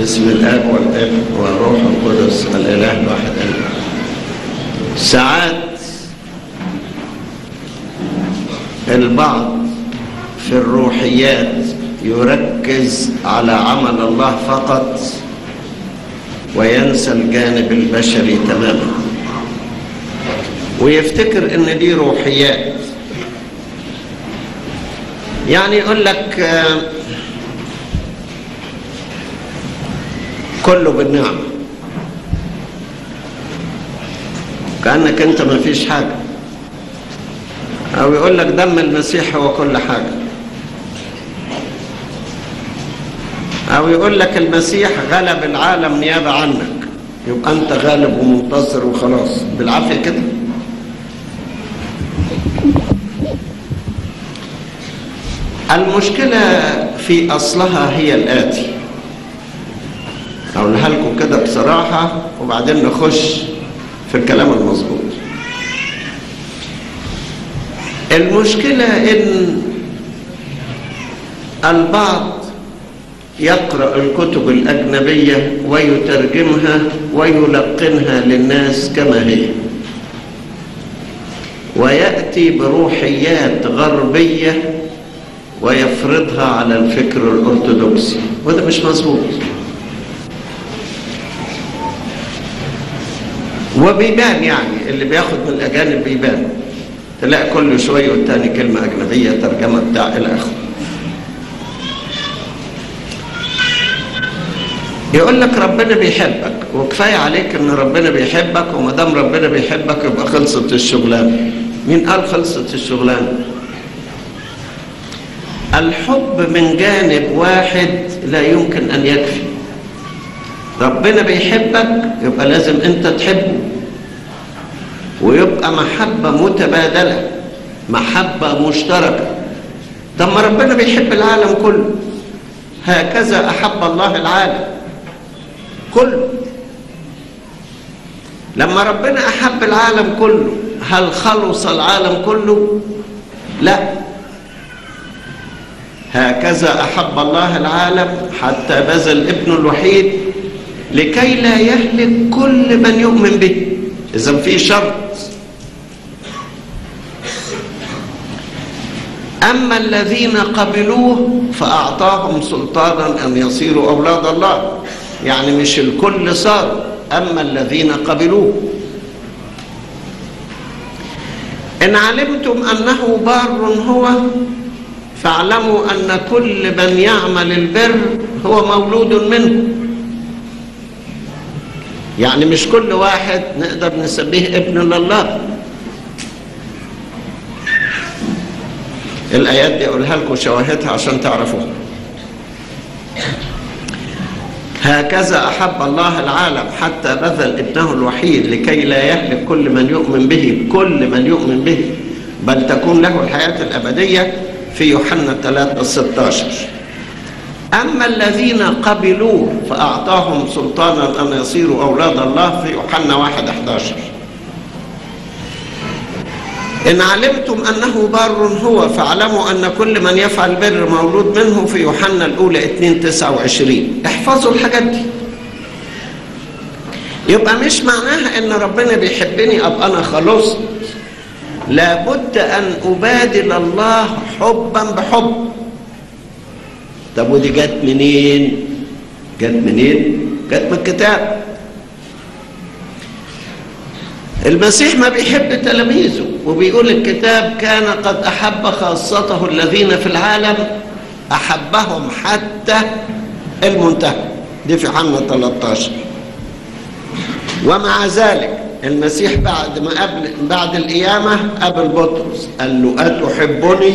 باسم الاب والابن والروح القدس الاله الواحد امين ساعات البعض في الروحيات يركز على عمل الله فقط وينسى الجانب البشري تماما ويفتكر ان دي روحيات يعني يقول لك كله بالنعمة كأنك انت ما فيش حاجة او يقول لك دم المسيح هو كل حاجة او يقول لك المسيح غلب العالم نيابة عنك يبقى انت غالب ومنتصر وخلاص بالعافية كده المشكلة في أصلها هي الآتي أقولها لكم كده بصراحة وبعدين نخش في الكلام المظبوط المشكلة إن البعض يقرأ الكتب الأجنبية ويترجمها ويلقنها للناس كما هي ويأتي بروحيات غربية ويفرضها على الفكر الأرثوذكسي وده مش مظبوط وبيبان يعني اللي بياخد من الأجانب بيبان تلاقي كل شوية والتاني كلمة أجنبية ترجمة بتاع إلى آخره يقول لك ربنا بيحبك وكفاية عليك ان ربنا بيحبك وما دام ربنا بيحبك يبقى خلصت الشغلانة مين قال خلصت الشغلانة الحب من جانب واحد لا يمكن ان يكفي ربنا بيحبك يبقى لازم انت تحبه ويبقى محبة متبادلة محبة مشتركة طب ما ربنا بيحب العالم كله هكذا أحب الله العالم كله لما ربنا أحب العالم كله هل خلص العالم كله لا هكذا أحب الله العالم حتى بذل ابنه الوحيد لكي لا يهلك كل من يؤمن به إذا في شرط أما الذين قبلوه فأعطاهم سلطانا أن يصيروا أولاد الله يعني مش الكل صار أما الذين قبلوه إن علمتم أنه بار هو فاعلموا أن كل من يعمل البر هو مولود منه يعني مش كل واحد نقدر نسميه ابن لله الآيات دي أقولها لكم شواهدها عشان تعرفوها هكذا أحب الله العالم حتى بذل ابنه الوحيد لكي لا يهلك كل من يؤمن به كل من يؤمن به بل تكون له الحياة الأبدية في يوحنا 3 16 أما الذين قبلوه فأعطاهم سلطانا أن يصيروا أولاد الله في يوحنا 1 11 إن علمتم أنه بار هو فاعلموا أن كل من يفعل بر مولود منه في يوحنا الأولى 2 29 احفظوا الحاجات دي يبقى مش معناها أن ربنا بيحبني أبقى أنا خلصت لابد أن أبادل الله حبا بحب طب ودي جت منين جت منين جت من الكتاب المسيح ما بيحب تلاميذه وبيقول الكتاب كان قد أحب خاصته الذين في العالم أحبهم حتى المنتهى دي في حنا 13 ومع ذلك المسيح بعد ما قبل بعد القيامة قابل بطرس قال له أتحبني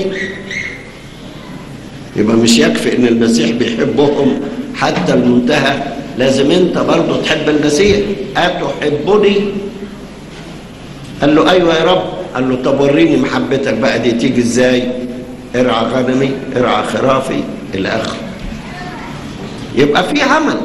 يبقى مش يكفي ان المسيح بيحبهم حتى المنتهى لازم انت برضه تحب المسيح أتحبني قال له ايوه يا رب قال له طب وريني محبتك بقى دي تيجي ازاي ارعى غنمي ارعى خرافي الى اخره يبقى في عمل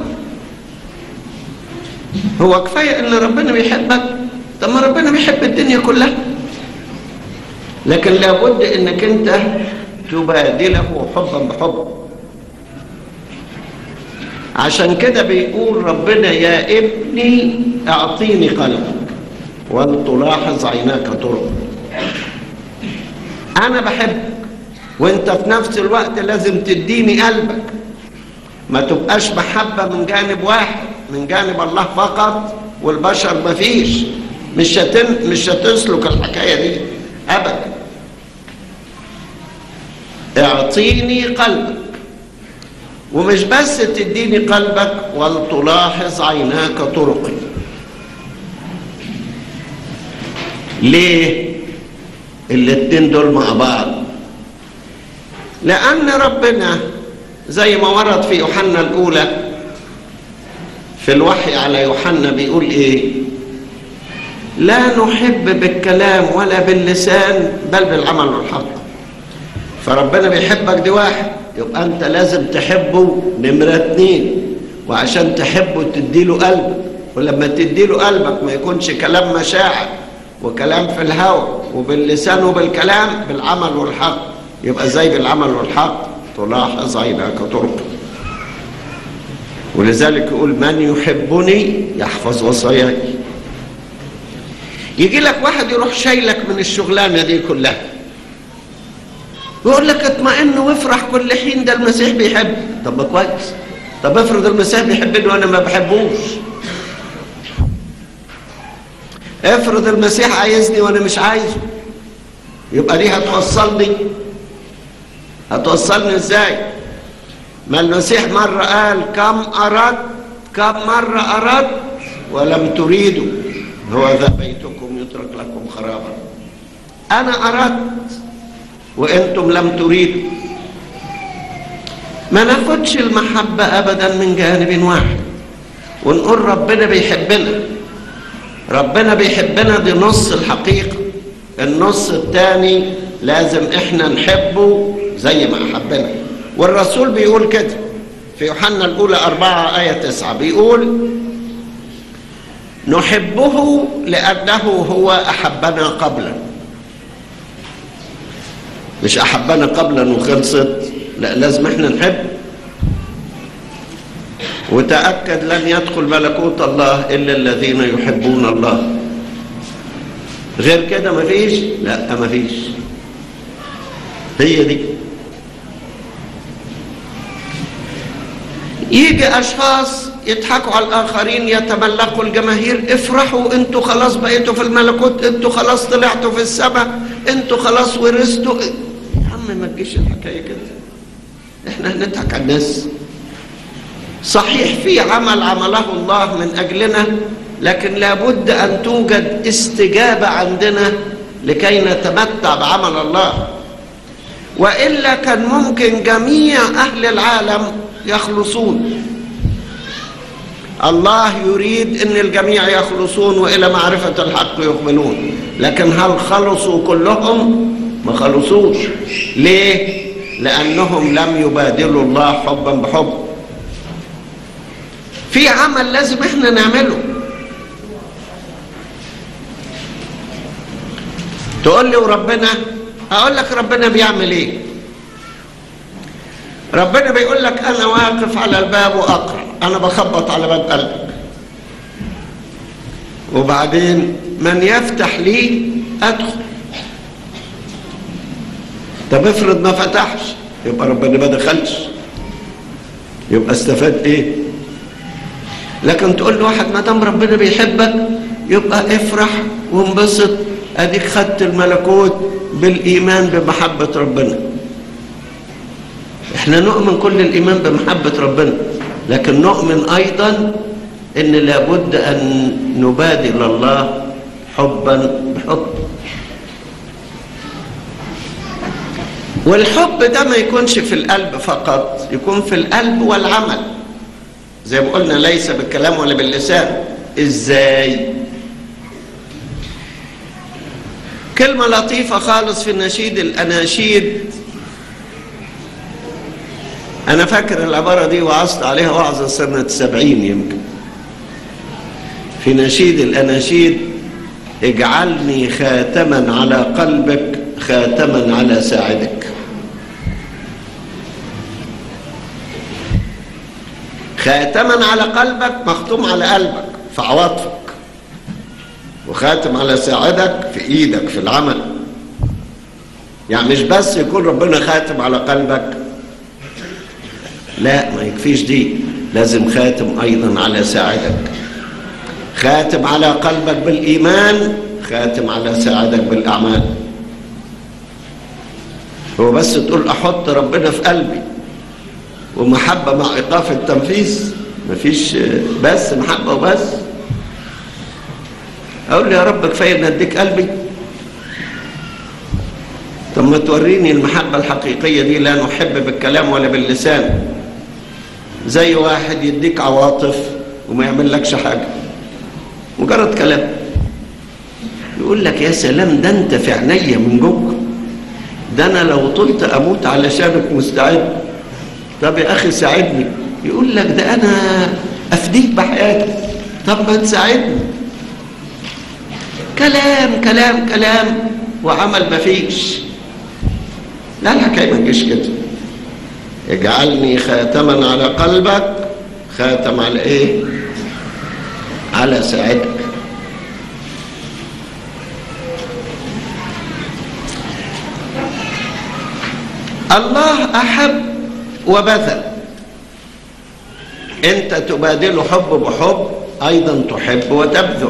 هو كفايه ان ربنا بيحبك طب ما ربنا بيحب الدنيا كلها لكن لابد انك انت تبادله حبا بحب عشان كده بيقول ربنا يا ابني اعطيني قلبك ولتلاحظ عيناك طرق انا بحبك وانت في نفس الوقت لازم تديني قلبك ما تبقاش محبة من جانب واحد من جانب الله فقط والبشر ما فيش مش هتن... مش هتسلك الحكاية دي أبدا اعطيني قلبك ومش بس تديني قلبك ولتلاحظ عيناك طرقي ليه الاتنين دول مع بعض لأن ربنا زي ما ورد في يوحنا الأولى في الوحي على يوحنا بيقول إيه لا نحب بالكلام ولا باللسان بل بالعمل والحق فربنا بيحبك دي واحد يبقى أنت لازم تحبه نمرة اتنين وعشان تحبه تديله قلبك ولما تديله قلبك ما يكونش كلام مشاعر وكلام في الهوى وباللسان وبالكلام بالعمل والحق يبقى زي بالعمل والحق تلاحظ عيناك طرق ولذلك يقول من يحبني يحفظ وصاياي يجي لك واحد يروح شايلك من الشغلانه دي كلها يقول لك اطمئن وافرح كل حين ده المسيح بيحب طب كويس طب افرض المسيح بيحبني وانا ما بحبوش افرض المسيح عايزني وانا مش عايزه يبقى دي هتوصلني هتوصلني ازاي ما المسيح مرة قال كم أردت كم مرة أردت ولم تريدوا هو ذا بيتكم يترك لكم خرابا أنا أردت وأنتم لم تريدوا ما ناخدش المحبة أبدا من جانب واحد ونقول ربنا بيحبنا ربنا بيحبنا دي نص الحقيقة النص الثاني لازم احنا نحبه زي ما أحبنا والرسول بيقول كده في يوحنا الأولى أربعة آية تسعة بيقول نحبه لأنه هو أحبنا قبلا مش أحبنا قبلا وخلصت لا لازم احنا نحب وتأكد لن يدخل ملكوت الله إلا الذين يحبون الله غير كده مفيش لا مفيش هي دي يجي اشخاص يضحكوا على الاخرين يتملقوا الجماهير افرحوا انتوا خلاص بقيتوا في الملكوت انتوا خلاص طلعتوا في السماء انتوا خلاص ورثتوا يا عم ما تجيش الحكايه كده احنا هنضحك على الناس صحيح في عمل عمله الله من اجلنا لكن لابد ان توجد استجابه عندنا لكي نتمتع بعمل الله والا كان ممكن جميع اهل العالم يخلصون الله يريد ان الجميع يخلصون والى معرفه الحق يقبلون لكن هل خلصوا كلهم ما خلصوش ليه لانهم لم يبادلوا الله حبا بحب في عمل لازم احنا نعمله تقول لي وربنا هقول لك ربنا بيعمل ايه ربنا بيقول لك انا واقف على الباب واقرا انا بخبط على باب قلبك وبعدين من يفتح لي ادخل طب افرض ما فتحش يبقى ربنا ما دخلش يبقى استفاد ايه لكن تقول لواحد ما دام ربنا بيحبك يبقى افرح وانبسط اديك خدت الملكوت بالايمان بمحبه ربنا احنا نؤمن كل الايمان بمحبه ربنا لكن نؤمن ايضا ان لابد ان نبادل الله حبا بحب والحب ده ما يكونش في القلب فقط يكون في القلب والعمل زي ما قلنا ليس بالكلام ولا باللسان ازاي كلمة لطيفة خالص في نشيد الأناشيد أنا فاكر العبارة دي وعظت عليها وعظة سنة سبعين يمكن في نشيد الأناشيد اجعلني خاتما على قلبك خاتما على ساعدك خاتما على قلبك مختوم على قلبك في عواطفك وخاتم على ساعدك في ايدك في العمل يعني مش بس يكون ربنا خاتم على قلبك لا ما يكفيش دي لازم خاتم ايضا على ساعدك خاتم على قلبك بالايمان خاتم على ساعدك بالاعمال هو بس تقول احط ربنا في قلبي ومحبه مع ايقاف التنفيذ مفيش بس محبه وبس اقول له يا رب كفايه ان اديك قلبي طب ما توريني المحبه الحقيقيه دي لا نحب بالكلام ولا باللسان زي واحد يديك عواطف وما يعمل لكش حاجه مجرد كلام يقول لك يا سلام ده انت في عينيا من جوه ده انا لو طلت اموت علشانك مستعد طب يا اخي ساعدني يقول لك ده انا افديك بحياتي طب ما تساعدني كلام كلام كلام وعمل مفيش لا الحكايه ما تجيش كده اجعلني خاتما على قلبك خاتم على ايه على ساعدك الله احب وبذل انت تبادل حب بحب ايضا تحب وتبذل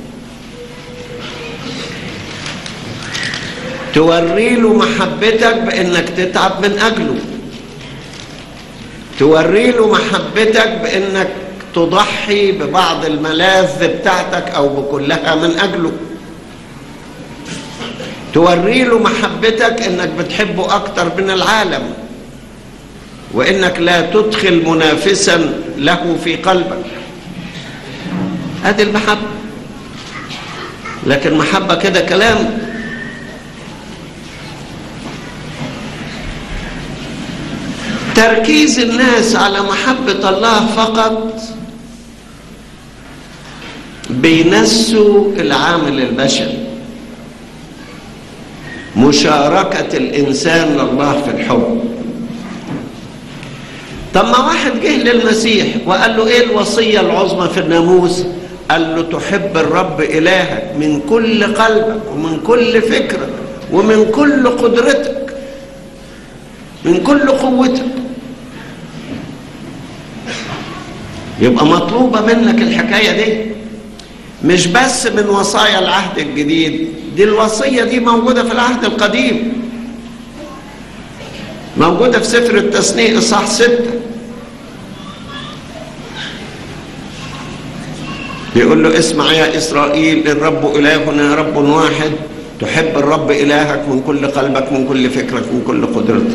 توري له محبتك بانك تتعب من اجله توري له محبتك بانك تضحي ببعض الملاذ بتاعتك او بكلها من اجله توري له محبتك انك بتحبه اكتر من العالم وانك لا تدخل منافسا له في قلبك هذه المحبه لكن محبه كده كلام تركيز الناس على محبة الله فقط بينسوا العامل البشري مشاركة الإنسان لله في الحب طب ما واحد جه للمسيح وقال له ايه الوصية العظمى في الناموس قال له تحب الرب إلهك من كل قلبك ومن كل فكرك ومن كل قدرتك من كل قوتك يبقى مطلوبة منك الحكاية دي مش بس من وصايا العهد الجديد دي الوصية دي موجودة في العهد القديم موجودة في سفر التثنيء إصحاح ستة بيقول له اسمع يا إسرائيل الرب إلهنا رب واحد تحب الرب إلهك من كل قلبك من كل فكرك من كل قدرتك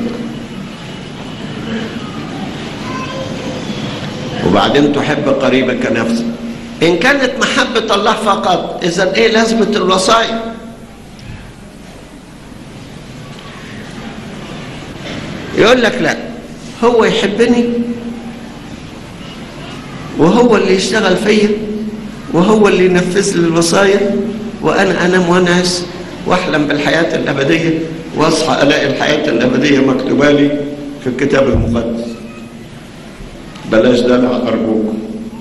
وبعدين تحب قريبك كنفسك إن كانت محبة الله فقط إذا إيه لازمة الوصايا يقول لك لا هو يحبني وهو اللي يشتغل فيا وهو اللي ينفذ لي الوصايا وانا انام وانعس واحلم بالحياه الابديه واصحى الاقي الحياه الابديه مكتوبه لي في الكتاب المقدس بلاش دلع ارجوكم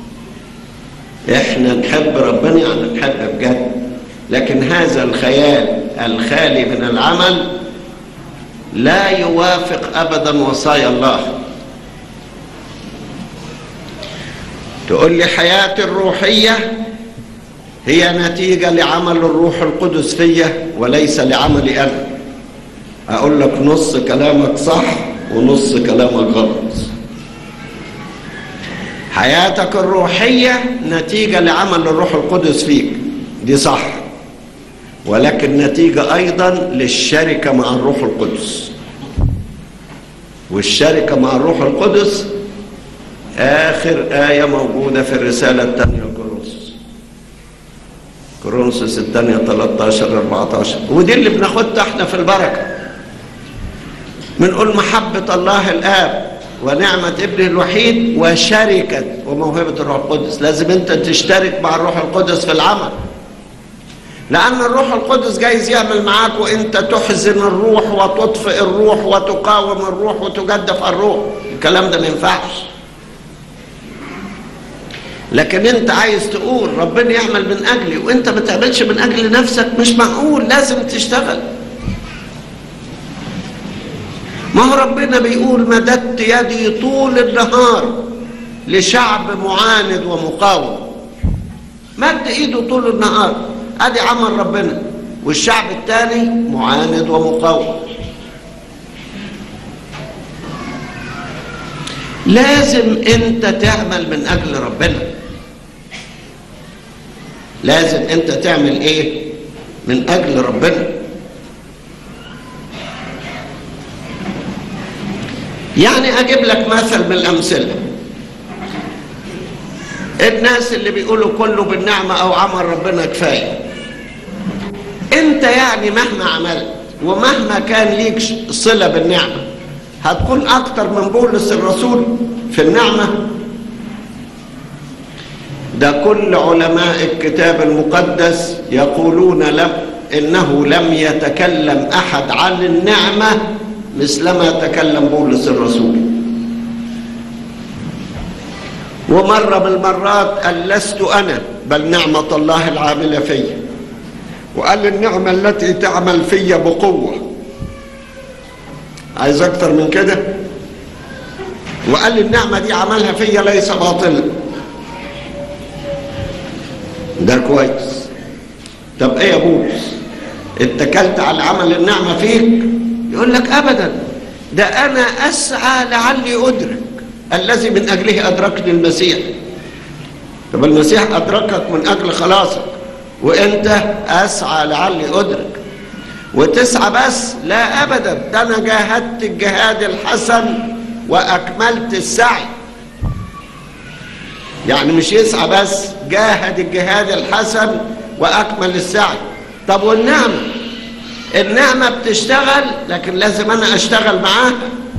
احنا نحب ربنا يعني نحب بجد لكن هذا الخيال الخالي من العمل لا يوافق ابدا وصايا الله تقول لي حياتي الروحيه هي نتيجه لعمل الروح القدس فيا وليس لعملي انا اقول لك نص كلامك صح ونص كلامك غلط حياتك الروحيه نتيجه لعمل الروح القدس فيك دي صح ولكن نتيجة أيضا للشركة مع الروح القدس والشركة مع الروح القدس آخر آية موجودة في الرسالة الثانية لكورنثوس كورنثوس الثانية 13 14 ودي اللي بناخدها احنا في البركة بنقول محبة الله الآب ونعمة ابنه الوحيد وشركة وموهبة الروح القدس لازم انت تشترك مع الروح القدس في العمل لأن الروح القدس جايز يعمل معاك وأنت تحزن الروح وتطفئ الروح وتقاوم الروح وتجدف الروح الكلام ده ما ينفعش لكن انت عايز تقول ربنا يعمل من اجلي وانت ما تعملش من اجل نفسك مش معقول لازم تشتغل ما هو ربنا بيقول مددت يدي طول النهار لشعب معاند ومقاوم مد ايده طول النهار ادي عمل ربنا والشعب الثاني معاند ومقاوم لازم انت تعمل من اجل ربنا لازم انت تعمل ايه من اجل ربنا يعني اجيب لك مثل من الامثله الناس اللي بيقولوا كله بالنعمه او عمل ربنا كفايه انت يعني مهما عملت ومهما كان ليك صله بالنعمه هتكون اكتر من بولس الرسول في النعمه ده كل علماء الكتاب المقدس يقولون لم انه لم يتكلم احد عن النعمه مثلما تكلم بولس الرسول ومره من المرات قال لست انا بل نعمه الله العامله فيا وقال النعمه التي تعمل فيا بقوه عايز اكتر من كده وقال النعمه دي عملها فيا ليس باطلا ده كويس طب ايه يا بولس اتكلت على عمل النعمه فيك يقول لك ابدا ده انا اسعى لعلي ادرك الذي من اجله ادركني المسيح طب المسيح ادركك من اجل خلاصك وانت اسعى لعلي ادرك وتسعى بس لا ابدا ده انا جاهدت الجهاد الحسن واكملت السعي يعني مش يسعى بس جاهد الجهاد الحسن واكمل السعي طب والنعمه النعمه بتشتغل لكن لازم انا اشتغل معاها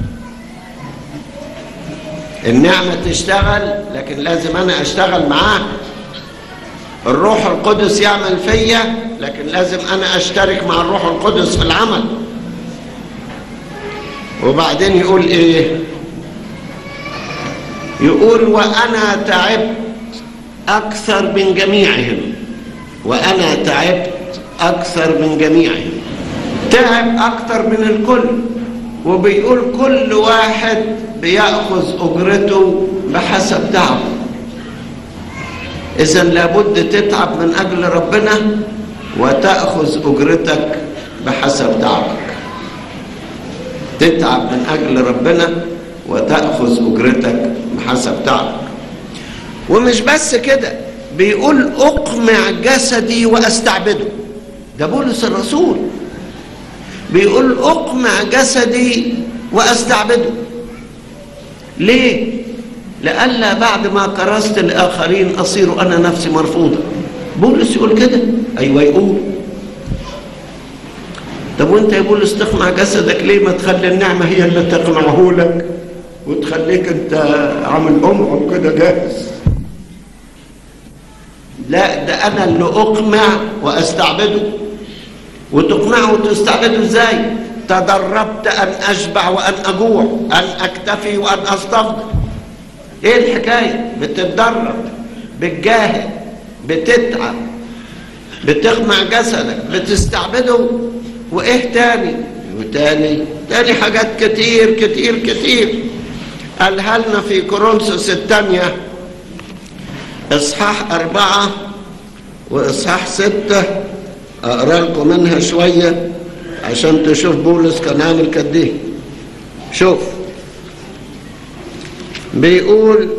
النعمه تشتغل لكن لازم انا اشتغل معاها الروح القدس يعمل فيا لكن لازم انا اشترك مع الروح القدس في العمل وبعدين يقول ايه يقول وانا تعبت اكثر من جميعهم وانا تعبت اكثر من جميعهم تعب اكثر من الكل وبيقول كل واحد بياخذ اجرته بحسب تعبه اذا لابد تتعب من اجل ربنا وتاخذ اجرتك بحسب تعبك تتعب من اجل ربنا وتاخذ اجرتك بحسب تعبك ومش بس كده بيقول اقمع جسدي واستعبده ده بولس الرسول بيقول اقمع جسدي واستعبده ليه لئلا بعد ما كرست الاخرين اصير انا نفسي مرفوضه بولس يقول كده ايوه يقول طب وانت يا بولس تقمع جسدك ليه ما تخلي النعمه هي اللي تقمعه لك وتخليك انت عامل قمع كده جاهز لا ده انا اللي اقمع واستعبده وتقنعه وتستعبده ازاي تدربت ان اشبع وان اجوع ان اكتفي وان استفضل ايه الحكايه بتتدرب بتجاهد بتتعب بتقمع جسدك بتستعبده وايه تاني وتاني تاني حاجات كتير كتير كتير قالها لنا في كورنثوس الثانية اصحاح أربعة واصحاح ستة اقرا لكم منها شوية عشان تشوف بولس كان عامل قد ايه شوف بيقول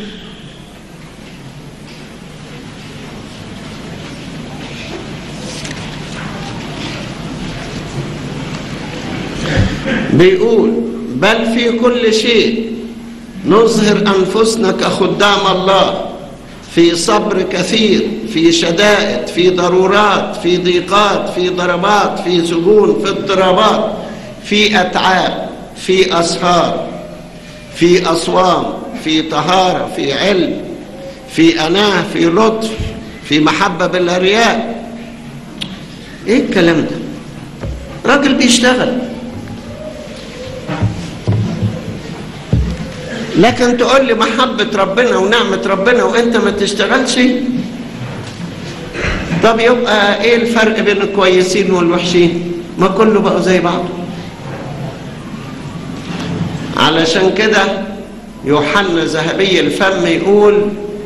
بيقول بل في كل شيء نظهر انفسنا كخدام الله في صبر كثير في شدائد في ضرورات في ضيقات في ضربات في سجون في اضطرابات في اتعاب في اسهار في اصوام في طهاره في علم في اناه في لطف في محبه بلا رياء ايه الكلام ده راجل بيشتغل لكن تقول لي محبة ربنا ونعمة ربنا وانت ما تشتغلش طب يبقى ايه الفرق بين الكويسين والوحشين ما كله بقوا زي بعضه علشان كده يوحنا ذهبي الفم يقول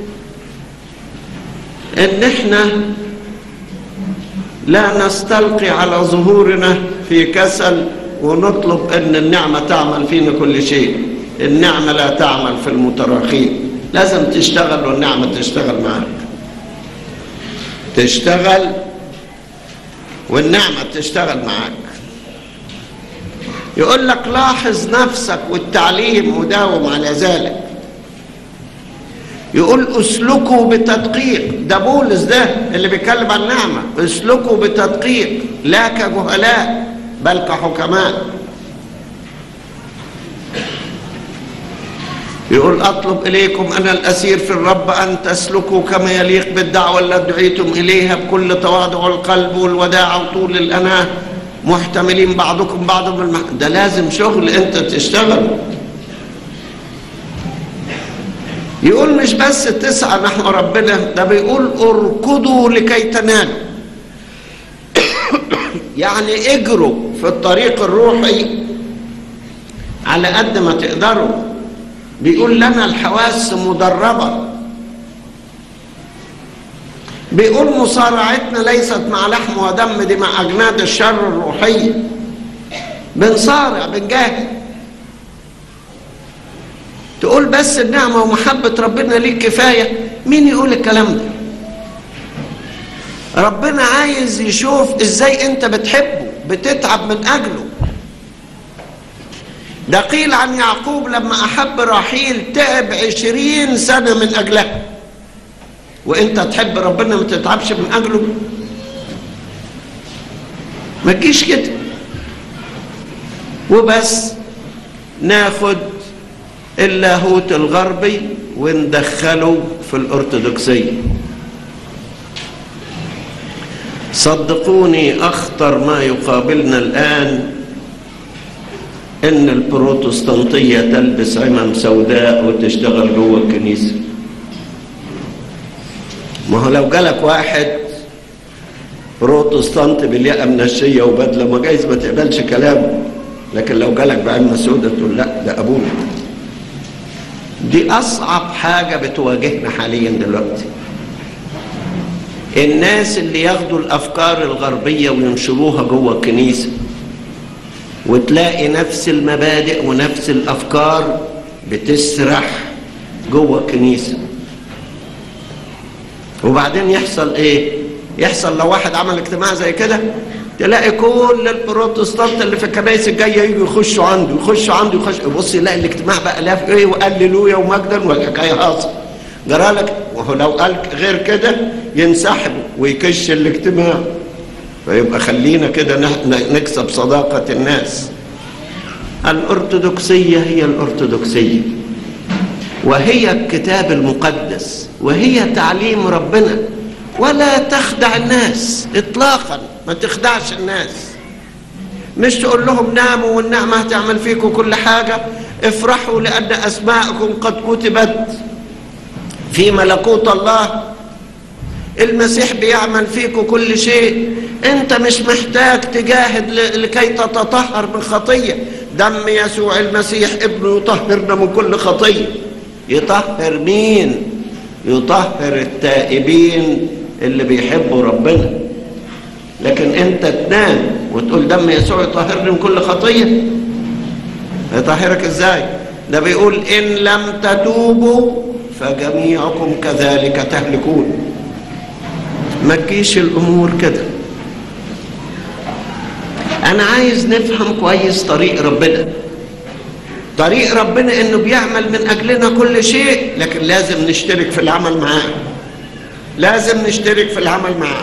ان احنا لا نستلقي على ظهورنا في كسل ونطلب ان النعمة تعمل فينا كل شيء النعمة لا تعمل في المتراخين لازم تشتغل والنعمة تشتغل معك تشتغل والنعمة تشتغل معك يقول لك لاحظ نفسك والتعليم وداوم على ذلك يقول اسلكوا بتدقيق ده بولس ده اللي بيتكلم عن النعمة اسلكوا بتدقيق لا كجهلاء بل كحكماء يقول أطلب إليكم أنا الأسير في الرب أن تسلكوا كما يليق بالدعوة التي دعيتم إليها بكل تواضع القلب والوداع وطول الأناة محتملين بعضكم بعضا بالمح... ده لازم شغل أنت تشتغل يقول مش بس تسعى نحو ربنا ده بيقول اركضوا لكي تنالوا يعني اجروا في الطريق الروحي على قد ما تقدروا بيقول لنا الحواس مدربة بيقول مصارعتنا ليست مع لحم ودم دي مع أجناد الشر الروحية بنصارع بنجاهد تقول بس النعمة ومحبة ربنا ليك كفاية مين يقول الكلام ده ربنا عايز يشوف ازاي انت بتحبه بتتعب من اجله ده قيل عن يعقوب لما أحب راحيل تعب عشرين سنة من أجلها وإنت تحب ربنا ما تتعبش من أجله ما تجيش كده وبس ناخد اللاهوت الغربي وندخله في الأرثوذكسية صدقوني أخطر ما يقابلنا الآن ان البروتستانتية تلبس عمم سوداء وتشتغل جوه الكنيسة ما هو لو جالك واحد بروتستانت بالياقة منشية وبدلة ما جايز ما تقبلش كلامه لكن لو جالك بعمة سوداء تقول لا ده ابونا دي اصعب حاجة بتواجهنا حاليا دلوقتي الناس اللي ياخدوا الافكار الغربية وينشروها جوه الكنيسة وتلاقي نفس المبادئ ونفس الافكار بتسرح جوه الكنيسه وبعدين يحصل ايه يحصل لو واحد عمل اجتماع زي كده تلاقي كل البروتستانت اللي في الكنائس الجايه يجوا يخشوا عنده يخشوا عنده يخش بص يلاقي الاجتماع بقى لاف ايه وقللويا ومجدا والحكايه هاصل جرالك وهو لو قال غير كده ينسحبوا ويكش الاجتماع فيبقى خلينا كده نكسب صداقة الناس الأرثوذكسية هي الأرثوذكسية وهي الكتاب المقدس وهي تعليم ربنا ولا تخدع الناس إطلاقا ما تخدعش الناس مش تقول لهم ناموا والنعمة هتعمل فيكم كل حاجة افرحوا لأن أسماءكم قد كتبت في ملكوت الله المسيح بيعمل فيكم كل شيء انت مش محتاج تجاهد لكي تتطهر من خطية دم يسوع المسيح ابنه يطهرنا من كل خطية يطهر مين يطهر التائبين اللي بيحبوا ربنا لكن انت تنام وتقول دم يسوع يطهرني من كل خطية يطهرك ازاي ده بيقول ان لم تتوبوا فجميعكم كذلك تهلكون ما تجيش الامور كده انا عايز نفهم كويس طريق ربنا طريق ربنا انه بيعمل من اجلنا كل شيء لكن لازم نشترك في العمل معاه لازم نشترك في العمل معاه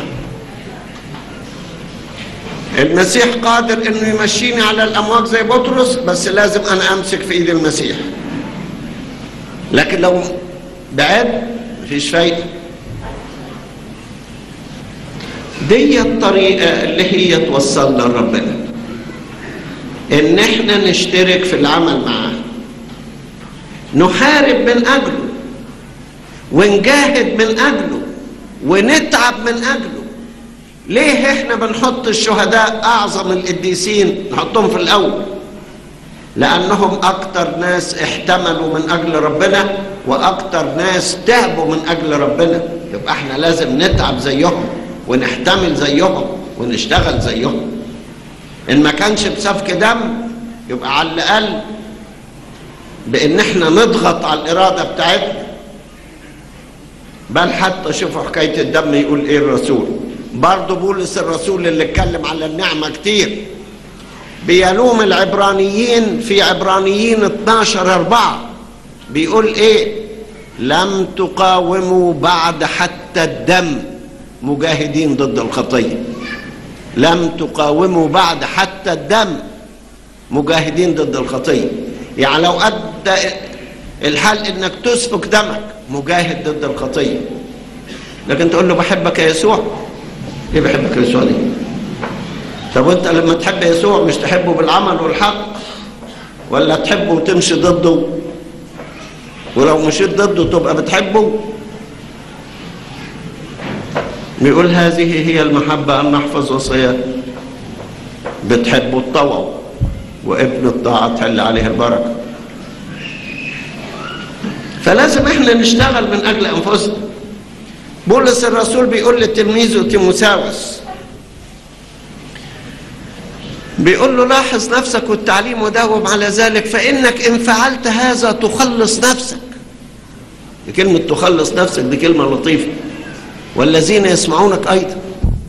المسيح قادر انه يمشيني على الامواج زي بطرس بس لازم انا امسك في ايد المسيح لكن لو بعد مفيش فايده دي الطريقة اللي هي توصلنا لربنا ان احنا نشترك في العمل معاه نحارب من أجله ونجاهد من أجله ونتعب من أجله ليه احنا بنحط الشهداء أعظم القديسين نحطهم في الأول لأنهم أكتر ناس احتملوا من أجل ربنا وأكتر ناس تعبوا من أجل ربنا يبقى احنا لازم نتعب زيهم ونحتمل زيهم ونشتغل زيهم إن ما كانش بسفك دم يبقى على الأقل بإن احنا نضغط على الإرادة بتاعتنا بل حتى شوفوا حكاية الدم يقول إيه الرسول برضه بولس الرسول اللي اتكلم على النعمة كتير بيلوم العبرانيين في عبرانيين 12 أربعة بيقول إيه لم تقاوموا بعد حتى الدم مجاهدين ضد الخطية لم تقاوموا بعد حتى الدم مجاهدين ضد الخطية يعني لو أدى الحال إنك تسفك دمك مجاهد ضد الخطية لكن تقول له بحبك يا يسوع ايه بحبك يا يسوع دي طب وانت لما تحب يسوع مش تحبه بالعمل والحق ولا تحبه وتمشي ضده ولو مشيت ضده تبقى بتحبه بيقول هذه هي المحبة أن نحفظ وصيات بتحبه الطوع وابن الطاعة تحل عليه البركة فلازم احنا نشتغل من أجل أنفسنا بولس الرسول بيقول لتلميذه تيموساوس بيقول له لاحظ نفسك والتعليم وداوم على ذلك فإنك إن فعلت هذا تخلص نفسك دي كلمة تخلص نفسك دي كلمة لطيفة والذين يسمعونك أيضا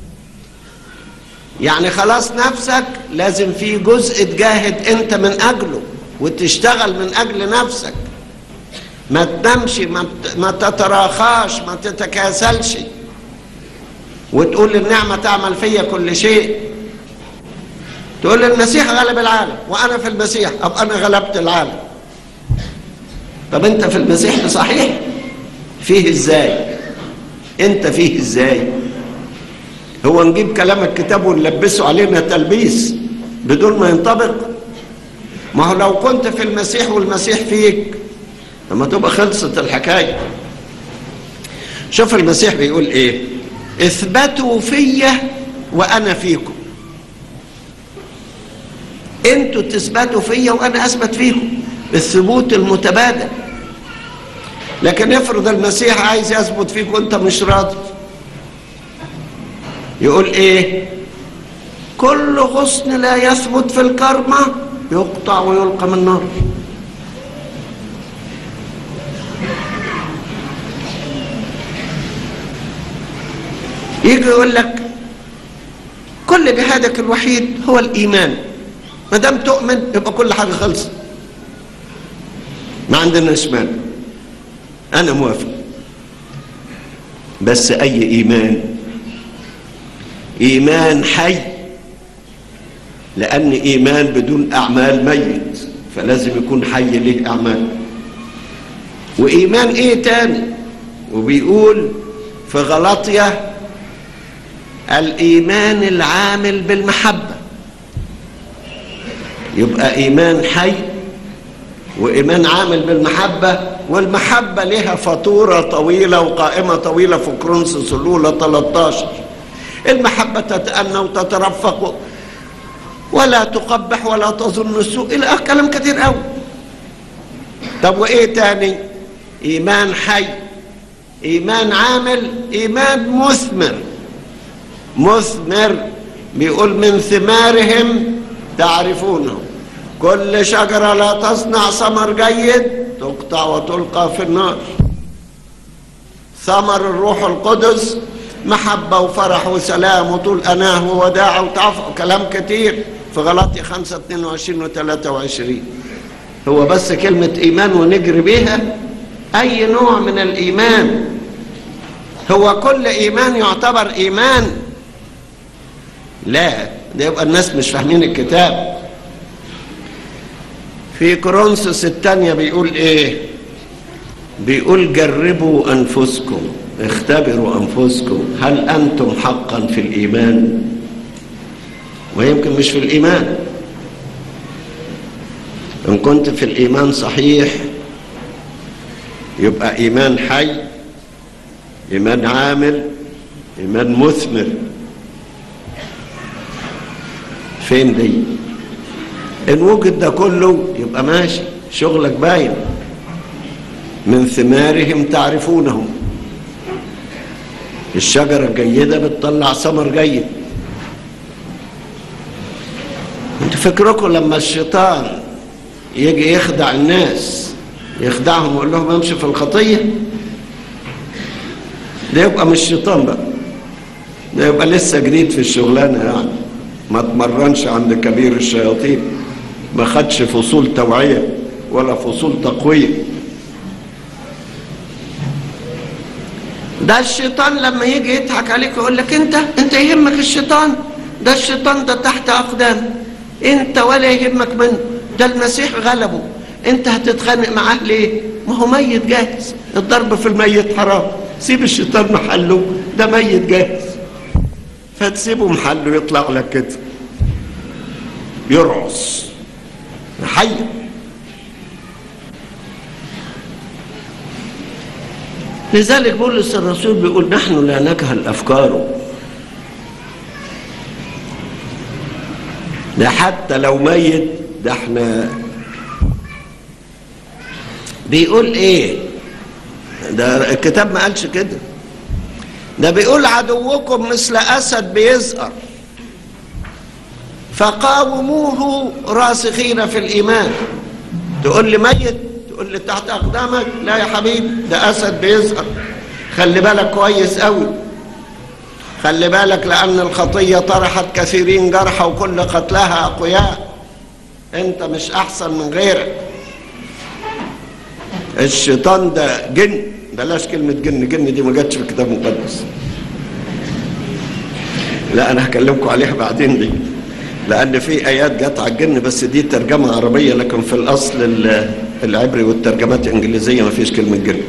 يعني خلاص نفسك لازم في جزء تجاهد أنت من أجله وتشتغل من أجل نفسك ما تنامش ما, ما تتراخاش ما تتكاسلش وتقول النعمة تعمل فيا كل شيء تقول المسيح غلب العالم وأنا في المسيح أبقى أنا غلبت العالم طب أنت في المسيح صحيح فيه إزاي أنت فيه إزاي هو نجيب كلام الكتاب ونلبسه علينا تلبيس بدون ما ينطبق ما هو لو كنت في المسيح والمسيح فيك لما تبقى خلصت الحكاية شوف المسيح بيقول ايه اثبتوا فيا وانا فيكم انتوا تثبتوا فيا وانا اثبت فيكم الثبوت المتبادل لكن افرض المسيح عايز يثبت فيك وانت مش راضي يقول ايه كل غصن لا يثبت في الكرمة يقطع ويلقى من النار يجي يقول لك كل جهادك الوحيد هو الايمان ما دام تؤمن يبقى كل حاجه خلصت ما عندناش مانع انا موافق بس اي ايمان ايمان حي لان ايمان بدون اعمال ميت فلازم يكون حي له اعمال وايمان ايه تاني وبيقول في غلطيه الايمان العامل بالمحبه يبقى ايمان حي وايمان عامل بالمحبه والمحبه لها فاتوره طويله وقائمه طويله في كرونسوس الاولى 13 المحبه تتأنى وتترفق ولا تقبح ولا تظن السوء الى اخر كلام كتير قوي طب وايه تاني ايمان حي ايمان عامل ايمان مثمر مثمر بيقول من ثمارهم تعرفونه كل شجرة لا تصنع ثمر جيد تقطع وتلقى في النار ثمر الروح القدس محبة وفرح وسلام وطول أناه ووداع وتعفو كلام كتير في غلطي 5 22 و 23 هو بس كلمة إيمان ونجري بيها أي نوع من الإيمان هو كل إيمان يعتبر إيمان لا ده يبقى الناس مش فاهمين الكتاب في كورنثوس الثانية بيقول ايه بيقول جربوا انفسكم اختبروا انفسكم هل انتم حقا في الايمان ويمكن مش في الايمان ان كنت في الايمان صحيح يبقى ايمان حي ايمان عامل ايمان مثمر فين دي ان وجد ده كله يبقى ماشي شغلك باين من ثمارهم تعرفونهم الشجرة الجيدة بتطلع ثمر جيد انت فكركم لما الشيطان يجي يخدع الناس يخدعهم ويقول لهم امشي في الخطية ده يبقى مش شيطان بقى ده يبقى لسه جديد في الشغلانة يعني ما تمرنش عند كبير الشياطين ما خدش فصول توعية ولا فصول تقوية ده الشيطان لما يجي يضحك عليك يقول لك انت انت يهمك الشيطان ده الشيطان ده تحت اقدام انت ولا يهمك منه ده المسيح غلبه انت هتتخانق معاه ليه ما هو ميت جاهز الضرب في الميت حرام سيب الشيطان محله ده ميت جاهز فتسيبه محله يطلع لك كده يرعص حي لذلك بولس الرسول بيقول نحن لا نجهل افكاره ده حتى لو ميت ده احنا بيقول ايه ده الكتاب ما قالش كده ده بيقول عدوكم مثل اسد بيزقر فقاوموه راسخين في الايمان تقول لي ميت تقول لي تحت اقدامك لا يا حبيبي ده اسد بيزقر خلي بالك كويس قوي خلي بالك لان الخطيه طرحت كثيرين جرحى وكل قتلها اقوياء انت مش احسن من غيرك الشيطان ده جن بلاش كلمة جن جن دي ما جاتش في الكتاب المقدس لا انا هكلمكم عليها بعدين دي لان في ايات جت على الجن بس دي ترجمة عربية لكن في الاصل العبري والترجمات الانجليزية ما فيش كلمة جن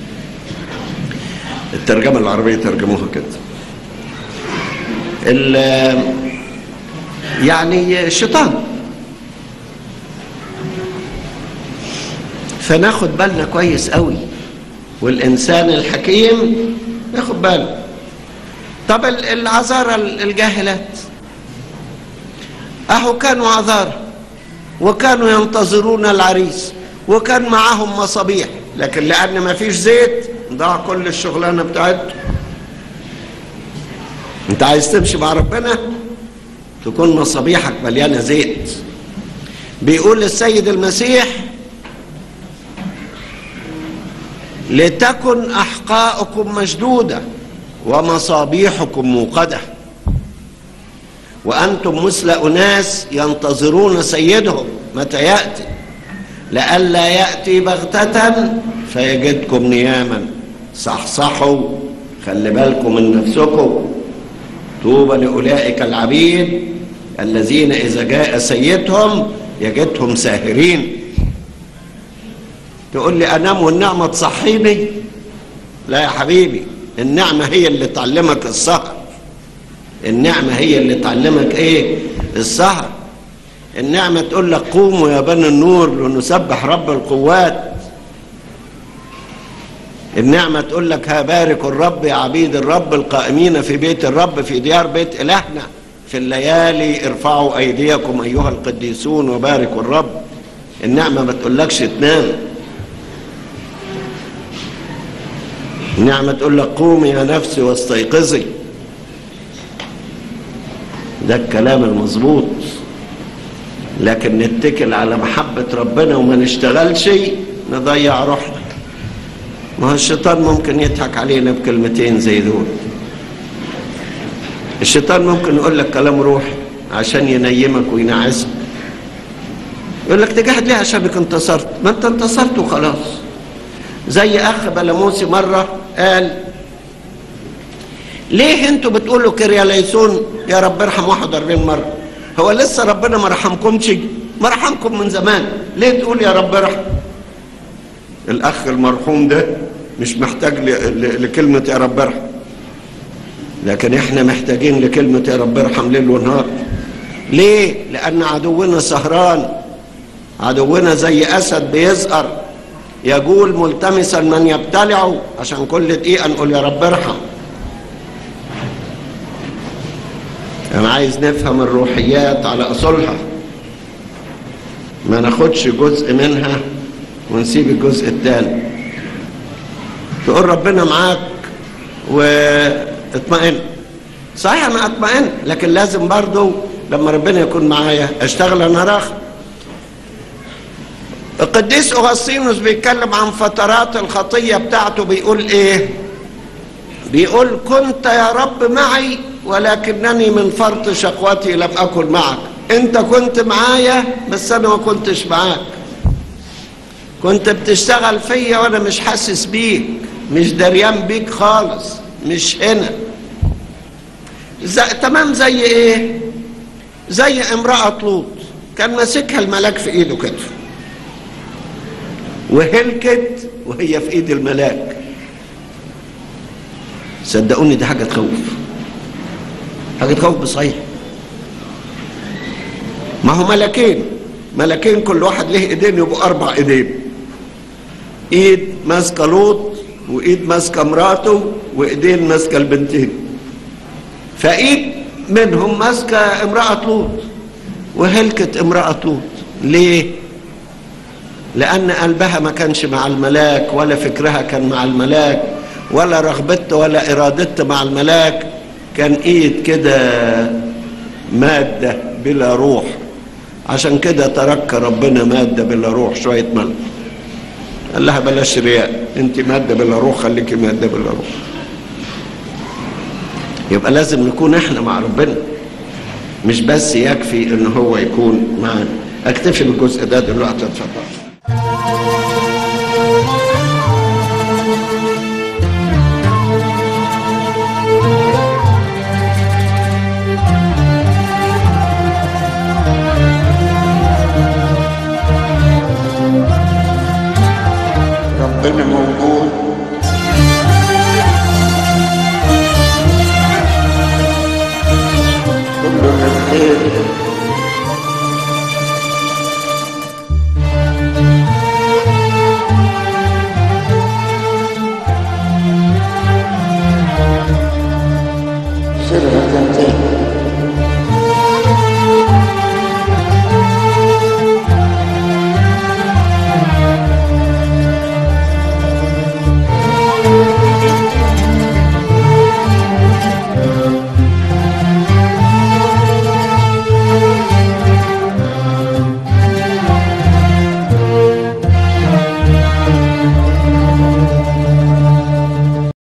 الترجمة العربية ترجموها كده يعني الشيطان فناخد بالنا كويس قوي والإنسان الحكيم ياخد باله طب العذارى الجاهلات أهو كانوا عذارى وكانوا ينتظرون العريس وكان معاهم مصابيح لكن لأن ما فيش زيت ضاع كل الشغلانة بتاعتهم انت عايز تمشي مع ربنا تكون مصابيحك مليانة زيت بيقول السيد المسيح لتكن احقاؤكم مشدوده ومصابيحكم موقده وانتم مثل اناس ينتظرون سيدهم متى ياتي لئلا ياتي بغته فيجدكم نياما صحصحوا خلي بالكم من نفسكم طوبى لاولئك العبيد الذين اذا جاء سيدهم يجدهم ساهرين تقول لي انام والنعمه تصحيني لا يا حبيبي النعمه هي اللي تعلمك السهر النعمه هي اللي تعلمك ايه السهر النعمه تقول لك قوموا يا بني النور لنسبح رب القوات النعمه تقول لك ها بارك الرب يا عبيد الرب القائمين في بيت الرب في ديار بيت الهنا في الليالي ارفعوا ايديكم ايها القديسون وباركوا الرب النعمه ما تقولكش تنام النعمة تقول لك قومي يا نفسي واستيقظي ده الكلام المظبوط لكن نتكل على محبة ربنا وما نشتغلش نضيع روحنا ما هو الشيطان ممكن يضحك علينا بكلمتين زي دول الشيطان ممكن يقول لك كلام روحي عشان ينيمك وينعسك يقول لك تجاهد ليه عشانك انتصرت ما انت انتصرت وخلاص زي اخ بلاموسي مره قال ليه انتوا بتقولوا كرياليسون يا رب ارحم 41 مره هو لسه ربنا ما رحمكمش ما رحمكم من زمان ليه تقول يا رب ارحم الاخ المرحوم ده مش محتاج لكلمه يا رب ارحم لكن احنا محتاجين لكلمه يا رب ارحم ليل ونهار ليه لان عدونا سهران عدونا زي اسد بيزقر يقول ملتمسا من يبتلعه عشان كل دقيقة نقول يا رب ارحم أنا عايز نفهم الروحيات على أصولها ما ناخدش جزء منها ونسيب الجزء الثاني تقول ربنا معاك واطمئن صحيح انا اطمئن لكن لازم برضو لما ربنا يكون معايا اشتغل انا راخ القديس اغسطينوس بيتكلم عن فترات الخطيه بتاعته بيقول ايه بيقول كنت يا رب معي ولكنني من فرط شقوتي لم اكن معك انت كنت معايا بس انا ما كنتش معاك كنت بتشتغل فيا وانا مش حاسس بيك مش دريان بيك خالص مش هنا زي تمام زي ايه زي امرأة لوط كان ماسكها الملاك في ايده كده وهلكت وهي في ايد الملاك صدقوني دي حاجة تخوف حاجة تخوف بصحيح ما هو ملكين ملكين كل واحد له ايدين يبقوا اربع ايدين ايد ماسكه لوط وايد ماسكه مراته وايدين ماسكه البنتين فايد منهم ماسكه امراه لوط وهلكت امراه لوط ليه لان قلبها ما كانش مع الملاك ولا فكرها كان مع الملاك ولا رغبته ولا ارادته مع الملاك كان ايد كده ماده بلا روح عشان كده ترك ربنا ماده بلا روح شويه ملح قال لها بلاش رياء انت ماده بلا روح خليكي ماده بلا روح يبقى لازم نكون احنا مع ربنا مش بس يكفي ان هو يكون معنا اكتفي بالجزء ده دلوقتي اتفضل ربنا موجود كله للخير